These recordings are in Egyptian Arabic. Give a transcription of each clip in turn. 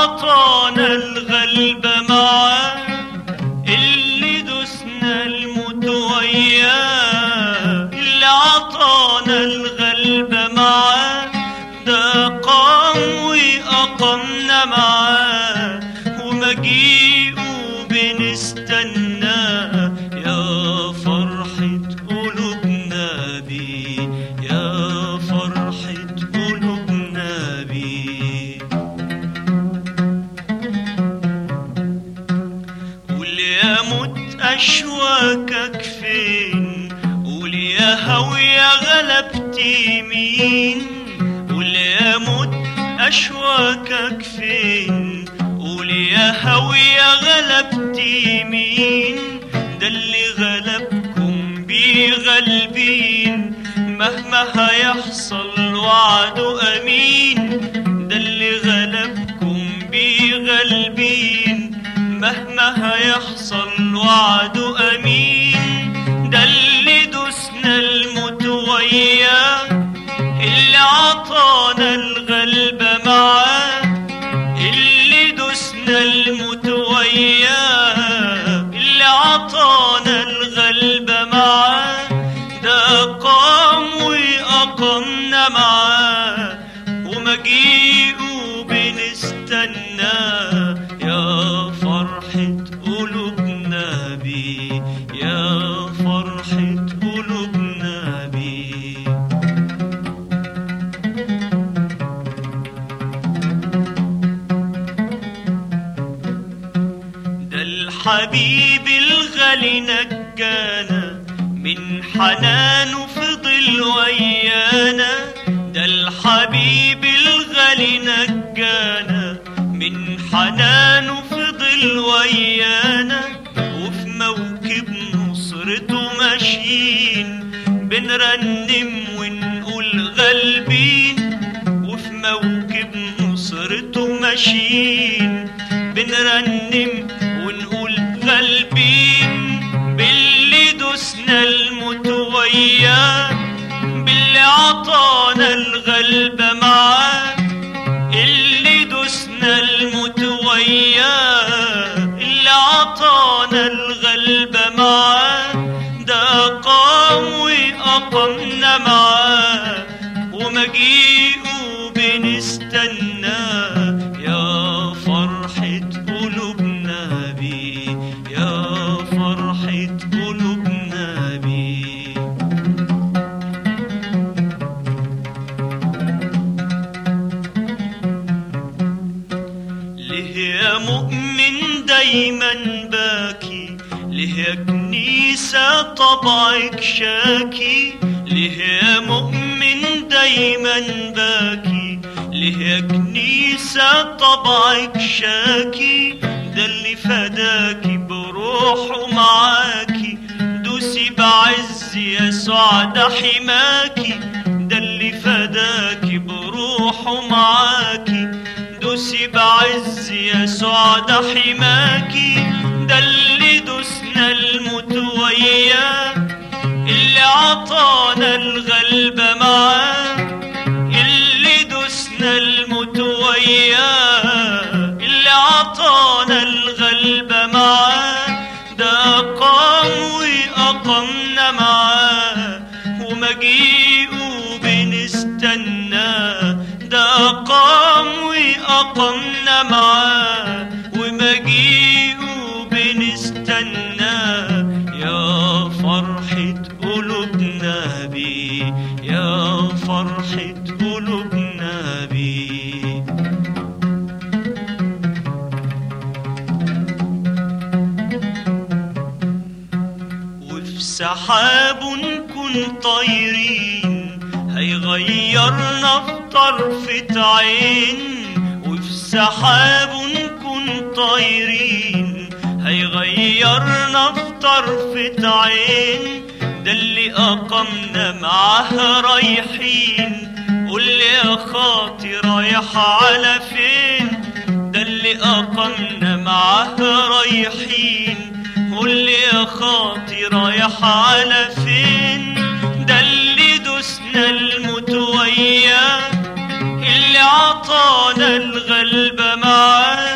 عطانا الغلبة معاه اللي دوسنا الموت وياه اللي عطانا الغلبة معاه ده قام وأقمنا معاه ومجيئه بنستناه يا فرحة قلوبنا بيه يا فرحة قلوبنا بيه قول يا موت أشواكك فين قول يا هوية غلبتي مين قول يا موت أشواكك فين قول يا هوية غلبتي مين ده اللي غلبكم بيه غالبين مهما هيحصل وعده أمين ده اللي غلبكم بيه غالبين مهما هيحصل وعده أمين ده اللي دوسنا الموت وياه اللي عطانا الغلبة معاه اللي دوسنا الموت وياه اللي عطانا الغلبة معاه ده قام وأقمنا معاه ومجيئه بنستناه يا فرحة قلوبنا بيه يا فرحة قلوبنا بيه ده الحبيب الغالي نجانا من حنانه فضل ويانا ده الحبيب الغالي نجانا من حنانه فضل ويانا وفي موكب نصرته ماشيين بنرنم ونقول غالبين وفي موكب نصرته ماشيين بنرنم ونقول غالبين باللي دوسنا الموت وياه باللي عطانا الغلبة معاه اللي دوسنا الموت وياه اللي عطانا الغلبة معاه ده قام وأقمنا معاه ومجيئه بنستناه يا فرحة قلوبنا بيه يا فرحة قلوبنا بيه ليه يا مؤمن دايما باكي ليه يا كنيسة طبعك شاكي ليه يا مؤمن دايما باكي ليه يا كنيسة طبعك شاكي ده اللي فداكي بروحه معاكي دوسي بعز يسوع ده حماكي ده اللي فداكي بروحه معاكي دوسي بعز يسوع ده حماكي ده اللي دوسنا الموت وياه اللي عطانا الغلبة معاه اللي دوسنا الموت وياه اللي عطانا الغلبة معاه ده قام وأقمنا معاه ومجيئه بنستناه ده قام وأقمنا معاه ومجيئه بنستناه يا فرحة قلوبنا بيه يا فرحة قلوبنا بيه وفي سحاب نكون طايرين هيغيرنا في طرفة عين وفي سحاب نكون طايرين هيغيرنا في طرفة عين ده اللي أقمنا معاه رايحين قول لي يا خاطي رايح على فين ده اللي أقمنا معاه رايحين قول لي يا خاطي رايح على فين ده اللي دوسنا الموت وياه اللي عطانا الغلبة معاه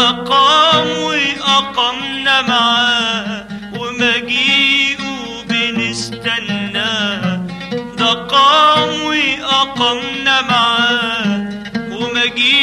ده قام وأقمنا معاه ومجيئه بنستناه ده قام وأقمنا معاه ومجيئه